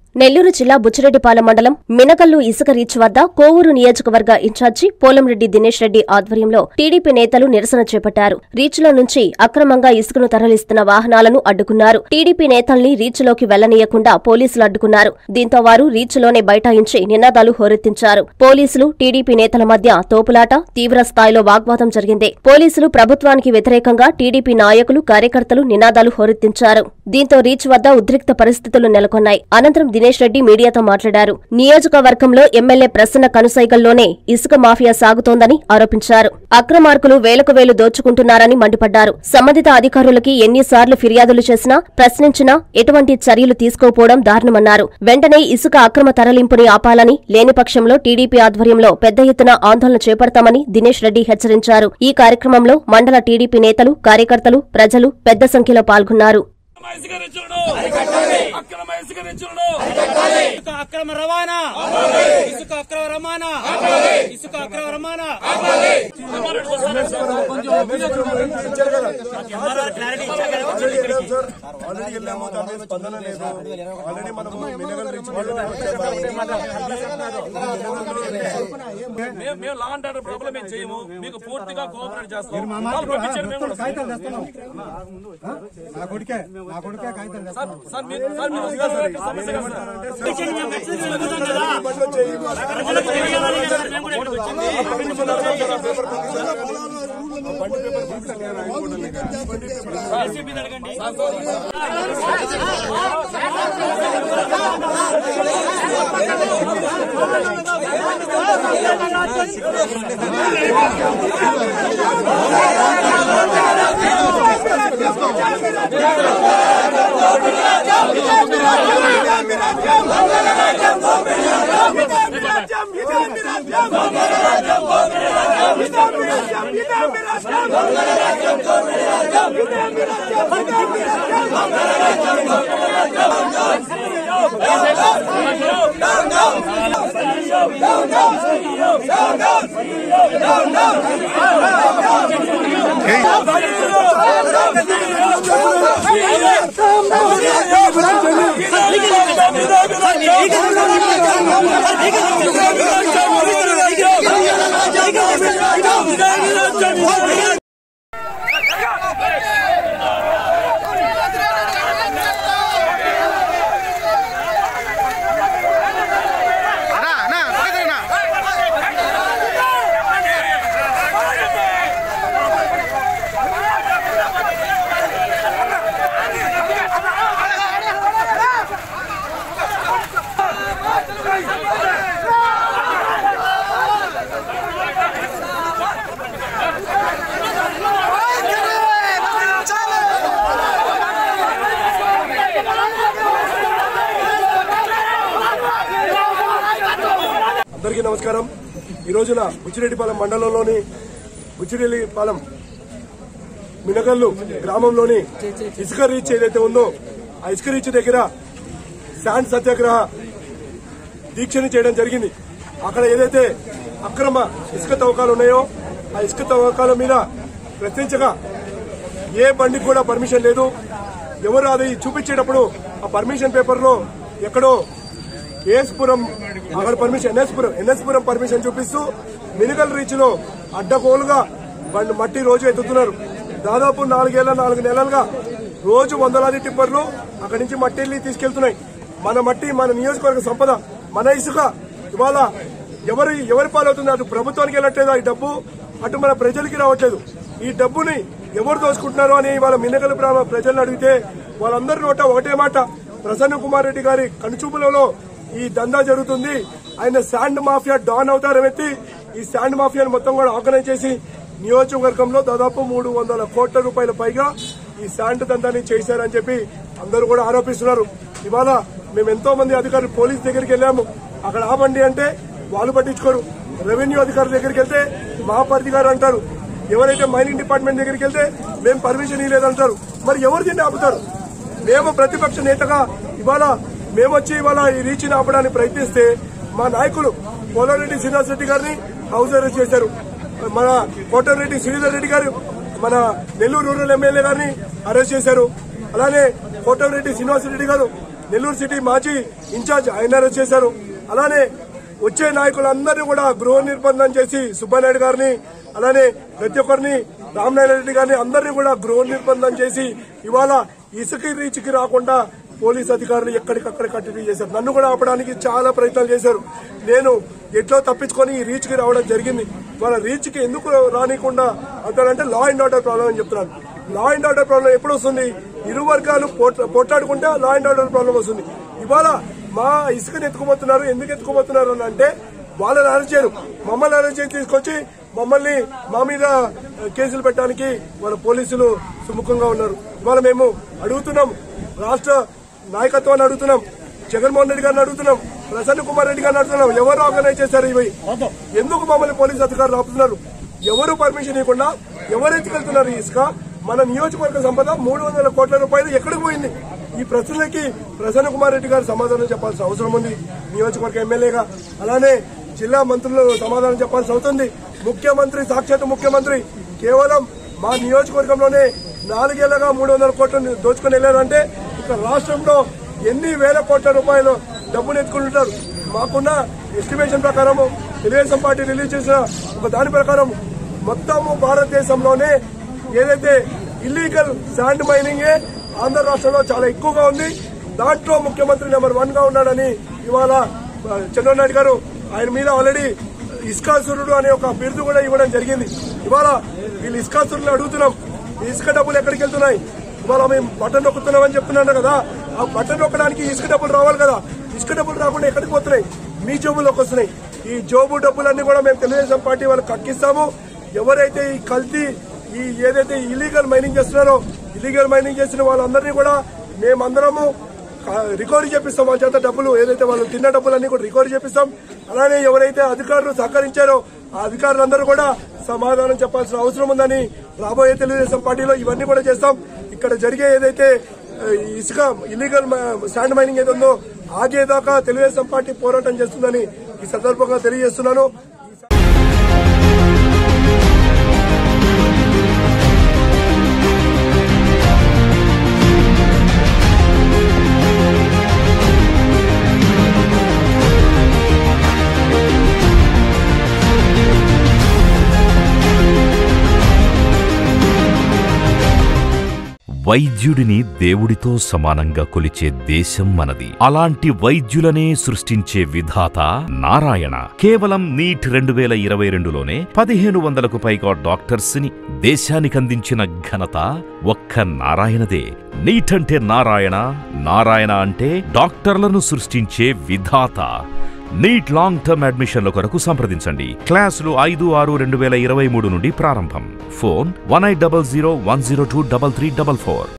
నెల్లూరు జిల్లా బుచ్చిరెడ్డిపాలెం మండలం మినకల్లు ఇసుక రీచ్ వద్ద కోవూరు నియోజకవర్గ ఇన్ఛార్జి పోలంరెడ్డి దినేష్ రెడ్డి ఆధ్వర్యంలో టీడీపీ నేతలు నిరసన చేపట్టారు రీచ్లో నుంచి అక్రమంగా ఇసుకను తరలిస్తున్న వాహనాలను అడ్డుకున్నారు టీడీపీ నేతల్ని రీచ్లోకి వెళ్లనీయకుండా పోలీసులు అడ్డుకున్నారు దీంతో వారు రీచ్లోనే బైఠాయించి నినాదాలు హోరెత్తించారు పోలీసులు టీడీపీ నేతల మధ్య తోపులాట తీవ్ర స్థాయిలో వాగ్వాదం జరిగింది పోలీసులు ప్రభుత్వానికి వ్యతిరేకంగా టీడీపీ నాయకులు కార్యకర్తలు నినాదాలు హోరెత్తించారు దీంతో రీచ్ వద్ద ఉద్రిక్త పరిస్థితులు నెలకొన్నాయి అనంతరం దినేష్ రెడ్డి మీడియాతో మాట్లాడారు నియోజకవర్గంలో ఎమ్మెల్యే ప్రసన్న కనుసైగల్లోనే ఇసుక మాఫియా సాగుతోందని ఆరోపించారు అక్రమార్కులు వేలకు వేలు దోచుకుంటున్నారని మండిపడ్డారు సంబంధిత అధికారులకి ఎన్నిసార్లు ఫిర్యాదులు చేసినా ప్రశ్నించినా ఎటువంటి చర్యలు తీసుకోకపోవడం దారుణమన్నారు వెంటనే ఇసుక అక్రమ తరలింపుని ఆపాలని లేని పక్షంలో టీడీపీ ఆధ్వర్యంలో పెద్ద ఎత్తున ఆందోళన చేపడతామని దినేష్ రెడ్డి హెచ్చరించారు ఈ కార్యక్రమంలో మండల టీడీపీ నేతలు కార్యకర్తలు ప్రజలు పెద్ద సంఖ్యలో పాల్గొన్నారు అక్రమ ఇసుక రీచులను అక్రమ ఇసుక రీచులను ఇసుక అక్రమ రవాణా ఇసుక అక్రమ రవాణా ఇసుక అక్రమ రవాణా ఆల్రెడీ వెళ్ళాము దాని మీద స్పందన లేదు ఆల్రెడీ మనము మినగల్ రీచ్ మేము మేము లా అండ్ ఆర్డర్ ప్రాబ్లం ఏం చేయము మీకు పూర్తిగా కోఆపరేట్ చేస్తాం వాళ్ళు పంపించండి మేము కూడా వస్తాం. నా కొడుకే నా కొడుకే కాగితం సార్ సార్ మీరు సార్ మీరు వస్తారు సార్ ఇక్కడ సమస్య కాదు సార్ అందరికీ నమస్కారం ఈ రోజున బుచ్చిరెడ్డిపాలెం మండలంలోని బుచ్చిరెడ్డిపాలెం మినగల్లు గ్రామంలోని ఇసుక రీచ్ ఏదైతే ఉందో ఆ ఇసుక రీచ్ దగ్గర శాండ్ సత్యాగ్రహ దీక్షని చేయడం జరిగింది అక్కడ ఏదైతే అక్రమ ఇసుక తవ్వకాలు ఉన్నాయో ఆ ఇసుక తవ్వకాల మీద ప్రశ్నించగా ఏ బండికి కూడా పర్మిషన్ లేదు ఎవరు అది చూపించేటప్పుడు ఆ పర్మిషన్ పేపర్ లో ఎక్కడో ఏస్పురం అక్కడ పర్మిషన్ ఎన్ఎస్పురం ఎన్ఎస్పురం పర్మిషన్ చూపిస్తూ మినిగల్ రీచ్ లో అడ్డగోలుగా బండి మట్టి రోజు ఎత్తుతున్నారు దాదాపు నాలుగేళ్ల నాలుగు నెలలుగా రోజు వందలాది టిప్పర్లు అక్కడి నుంచి మట్టి వెళ్ళి తీసుకెళ్తున్నాయి మన మట్టి మన నియోజకవర్గ సంపద మన ఇసుక ఇవాళ ఎవరి ఎవరి పాలవుతుంది అటు ప్రభుత్వానికి వెళ్ళట్లేదు ఈ డబ్బు అటు మన ప్రజలకి రావట్లేదు ఈ డబ్బుని ఎవరు దోచుకుంటున్నారు అని వాళ్ళ మిన్నగల గ్రామ ప్రజలను అడిగితే వాళ్ళందరి నోట ఒకటే మాట ప్రసన్న కుమార్ రెడ్డి గారి కనుచూపులలో ఈ దందా జరుగుతుంది ఆయన శాండ్ మాఫియా డాన్ అవతారం ఎత్తి ఈ శాండ్ మాఫియాను మొత్తం కూడా ఆర్గనైజ్ చేసి నియోజకవర్గంలో దాదాపు మూడు వందల కోట్ల రూపాయల పైగా ఈ శాండ్ దందాన్ని చేశారని చెప్పి అందరూ కూడా ఆరోపిస్తున్నారు ఇవాళ మేము ఎంతో మంది అధికారులు పోలీస్ దగ్గరికి వెళ్ళాము అక్కడ ఆపండి అంటే వాళ్ళు పట్టించుకోరు రెవెన్యూ అధికారుల దగ్గరికి వెళ్తే మా పరిధి గారు అంటారు ఎవరైతే మైనింగ్ డిపార్ట్మెంట్ దగ్గరికి వెళ్తే మేము పర్మిషన్ ఇవ్వలేదంటారు మరి ఎవరు దీన్ని ఆపుతారు మేము ప్రతిపక్ష నేతగా ఇవాళ మేము వచ్చి ఇవాళ ఈ రీచ్ని ఆపడానికి ప్రయత్నిస్తే మా నాయకులు పోలారెడ్డి శ్రీనివాస్ రెడ్డి గారిని హౌస్ అరెస్ట్ చేశారు మన కోటరెడ్డి శ్రీధర్ రెడ్డి గారు మన నెల్లూరు రూరల్ ఎమ్మెల్యే గారిని అరెస్ట్ చేశారు అలానే కోటరెడ్డి శ్రీనివాస్ రెడ్డి గారు నెల్లూరు సిటీ మాజీ ఇన్ఛార్జ్ ఆయన అరెస్ట్ చేశారు అలానే వచ్చే నాయకులందరినీ కూడా గృహ నిర్బంధం చేసి సుబ్బానాయుడు గారిని అలానే ప్రతి ఒక్కరిని రామనారాయణ రెడ్డి గారిని అందరినీ కూడా గృహ నిర్బంధం చేసి ఇవాళ ఇసుక రీచ్కి రాకుండా పోలీస్ అధికారులు ఎక్కడికక్కడ కట్టడి చేశారు నన్ను కూడా ఆపడానికి చాలా ప్రయత్నాలు చేశారు నేను ఎట్లో తప్పించుకొని ఈ రీచ్ కి రావడం జరిగింది వాళ్ళ రీచ్ కి ఎందుకు రానికుండా అంటారంటే లా అండ్ ఆర్డర్ ప్రాబ్లం అని చెప్తున్నాను లా అండ్ ఆర్డర్ ప్రాబ్లం ఎప్పుడు వస్తుంది ఇరు వర్గాలు పోట్- పోట్లాడుకుంటే లా అండ్ ఆర్డర్ ప్రాబ్లం వస్తుంది ఇవాళ మా ఇసుకని ఎత్తుకుపోతున్నారు ఎందుకు ఎత్తుకుపోతున్నారు అని అంటే వాళ్ళని అరెస్ట్ చేయరు మమ్మల్ని అరెస్ట్ చేసి తీసుకొచ్చి మమ్మల్ని మా మీద కేసులు పెట్టడానికి వాళ్ళ పోలీసులు సుముఖంగా ఉన్నారు ఇవాళ మేము అడుగుతున్నాం రాష్ట్ర నాయకత్వాన్ని అడుగుతున్నాం జగన్మోహన్ రెడ్డి గారిని అడుగుతున్నాం ప్రసన్న కుమార్ రెడ్డి గారిని అడుగుతున్నాం ఎవరు ఆర్గనైజ్ చేశారు ఇవి ఎందుకు మమ్మల్ని పోలీసు అధికారులు ఆపుతున్నారు ఎవరు పర్మిషన్ ఇవ్వకుండా ఎవరు ఎత్తుకెళ్తున్నారు ఈ ఇసుక మన నియోజకవర్గ సంపద మూడు వందల కోట్ల రూపాయలు ఎక్కడికి పోయింది ఈ ప్రశ్నలకి ప్రసన్న కుమార్ రెడ్డి గారు సమాధానం చెప్పాల్సిన అవసరం ఉంది నియోజకవర్గ ఎమ్మెల్యేగా అలానే జిల్లా మంత్రులు సమాధానం చెప్పాల్సి అవుతుంది ముఖ్యమంత్రి సాక్షాత్ ముఖ్యమంత్రి కేవలం మా నియోజకవర్గంలోనే నాలుగేళ్లగా మూడు వందల కోట్లు దోచుకుని వెళ్ళారంటే ఇక రాష్ట్రంలో ఎన్ని వేల కోట్ల రూపాయలు డబ్బులు ఎత్తుకుంటుంటారు మాకున్న ఎస్టిమేషన్ ప్రకారం తెలుగుదేశం పార్టీ రిలీజ్ చేసిన ఒక దాని ప్రకారం మొత్తము భారతదేశంలోనే ఏదైతే ఇల్లీగల్ శాండ్ మైనింగ్ ఆంధ్ర రాష్ట్రంలో చాలా ఎక్కువగా ఉంది దాంట్లో ముఖ్యమంత్రి నెంబర్ వన్ గా ఉన్నాడని ఇవాళ ఆ, చంద్రబాబు నాయుడు గారు ఆయన మీద ఆల్రెడీ ఇస్కాసురుడు అనే ఒక బిరుదు కూడా ఇవ్వడం జరిగింది ఇవాళ వీళ్ళు ఇస్కాసురులు అడుగుతున్నాం ఈ ఇసుక డబ్బులు ఎక్కడికి వెళ్తున్నాయి ఇవాళ మేము బటన్ నొక్కుతున్నామని చెప్తున్నాను కదా ఆ బటన్ నొక్కడానికి ఇసుక డబ్బులు రావాలి కదా ఇసుక డబ్బులు రాకుండా ఎక్కడికి పోతున్నాయి మీ జోబులోకి వస్తున్నాయి ఈ జోబు డబ్బులన్నీ కూడా మేము తెలుగుదేశం పార్టీ వాళ్ళకి కక్కిస్తాము ఎవరైతే ఈ కల్తీ ఈ ఏదైతే ఇలీగల్ మైనింగ్ చేస్తున్నారో ఇలీగల్ మైనింగ్ చేసిన వాళ్ళందరినీ కూడా మేమందరము రికవరీ చేపిస్తాం వాళ్ళ చేత డబ్బులు ఏదైతే వాళ్ళు తిన్న డబ్బులన్నీ కూడా రికవరీ చేపిస్తాం అలానే ఎవరైతే అధికారులు సహకరించారో ఆ అధికారులందరూ కూడా సమాధానం చెప్పాల్సిన అవసరం ఉందని రాబోయే తెలుగుదేశం పార్టీలో ఇవన్నీ కూడా చేస్తాం ఇక్కడ జరిగే ఏదైతే ఆ, ఈ ఇసుక ఇల్లీగల్ శాండ్ మైనింగ్ ఏదో ఉందో ఆగేదాకా తెలుగుదేశం పార్టీ పోరాటం చేస్తుందని ఈ సందర్భంగా తెలియజేస్తున్నాను వైద్యుడిని దేవుడితో సమానంగా కొలిచే దేశం మనది అలాంటి వైద్యులనే సృష్టించే విధాత నారాయణ కేవలం నీట్ రెండు వేల ఇరవై రెండులోనే పదిహేను వందలకు పైగా డాక్టర్స్ ని దేశానికందించిన ఘనత ఒక్క నారాయణదే నీట్ అంటే నారాయణ నారాయణ అంటే డాక్టర్లను సృష్టించే విధాత నీట్ లాంగ్ టర్మ్ అడ్మిషన్ల కొరకు సంప్రదించండి క్లాసులు ఐదు ఆరు రెండు వేల ఇరవై మూడు నుండి ప్రారంభం phone one eight double zero one zero two double three double four